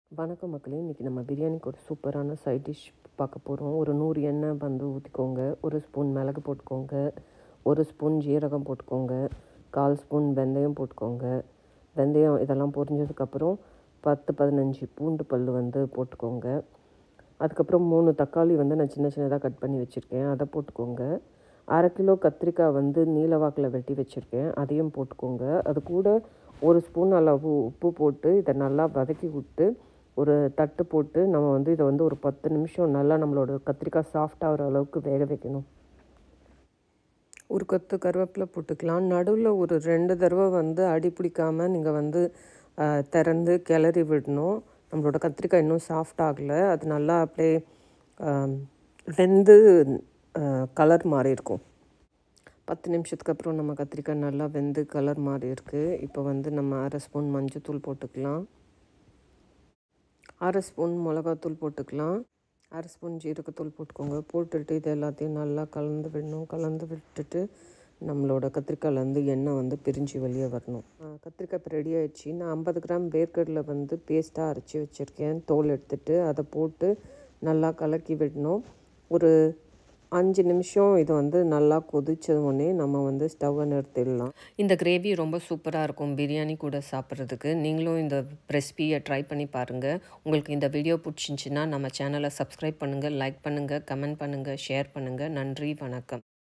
வணக்கம் மக்களே இன்றைக்கி நம்ம பிரியாணிக்கு ஒரு சூப்பரான சைட் டிஷ் பார்க்க போகிறோம் ஒரு நூறு எண்ணெய் வந்து ஊற்றிக்கோங்க ஒரு ஸ்பூன் மிளகு போட்டுக்கோங்க ஒரு ஸ்பூன் ஜீரகம் போட்டுக்கோங்க கால் ஸ்பூன் வெந்தயம் போட்டுக்கோங்க வெந்தயம் இதெல்லாம் பொரிஞ்சதுக்கப்புறம் பத்து பதினஞ்சு பூண்டு பல் வந்து போட்டுக்கோங்க அதுக்கப்புறம் மூணு தக்காளி வந்து நான் சின்ன சின்னதாக கட் பண்ணி வச்சுருக்கேன் அதை போட்டுக்கோங்க அரை கிலோ கத்திரிக்காய் வந்து நீல வாக்கில் வெட்டி வச்சுருக்கேன் அதையும் போட்டுக்கோங்க அது கூட ஒரு ஸ்பூன் அளவு உப்பு போட்டு இதை நல்லா வதக்கி விட்டு ஒரு தட்டு போட்டு நம்ம வந்து இதை வந்து ஒரு பத்து நிமிஷம் நல்லா நம்மளோட கத்திரிக்காய் சாஃப்ட் ஆகிற அளவுக்கு வேக வைக்கணும் ஒரு கொத்து கருவேப்பிலை போட்டுக்கலாம் நடுவில் ஒரு ரெண்டு தடவை வந்து அடி பிடிக்காமல் நீங்கள் வந்து ஆஹ், திறந்து கிளறி விடணும் நம்மளோட கத்திரிக்காய் இன்னும் சாஃப்ட் ஆகலை அது நல்லா அப்படியே ஆம், வெந்து கலர் மாறி இருக்கும் பத்து நிமிஷத்துக்கு அப்புறம் நம்ம கத்திரிக்காய் நல்லா வெந்து கலர் மாறி இருக்குது இப்போ வந்து நம்ம அரை ஸ்பூன் மஞ்சத்தூள் போட்டுக்கலாம் அரை ஸ்பூன் மிளகாத்தூள் போட்டுக்கலாம் அரை ஸ்பூன் ஜீரகத்தூள் போட்டுக்கோங்க போட்டுட்டு இது எல்லாத்தையும் நல்லா கலந்து விடணும் கலந்து விட்டுட்டு நம்மளோட கத்திரிக்காயிலேருந்து எண்ணெய் வந்து பிரிஞ்சு வெளியே வரணும் ஆ, கத்திரிக்காய் இப்போ ரெடி ஆயிடுச்சு நான் ஐம்பது கிராம் வேர்க்கடலை வந்து பேஸ்ட்டாக அரைச்சி வச்சுருக்கேன் தோல் எடுத்துட்டு அதை போட்டு நல்லா கலக்கி விடணும் ஒரு அஞ்சு நிமிஷம் இது வந்து நல்லா கொதிச்ச உடனே நம்ம வந்து ஸ்டவ்வை நிறுத்திடலாம் இந்த கிரேவி ரொம்ப சூப்பராக இருக்கும் பிரியாணி கூட சாப்பிட்றதுக்கு நீங்களும் இந்த ரெசிபியை ட்ரை பண்ணி பாருங்கள் உங்களுக்கு இந்த வீடியோ பிடிச்சிருந்துச்சின்னா நம்ம சேனலை சப்ஸ்கிரைப் பண்ணுங்கள் லைக் பண்ணுங்கள் கமெண்ட் பண்ணுங்கள் ஷேர் பண்ணுங்கள் நன்றி வணக்கம்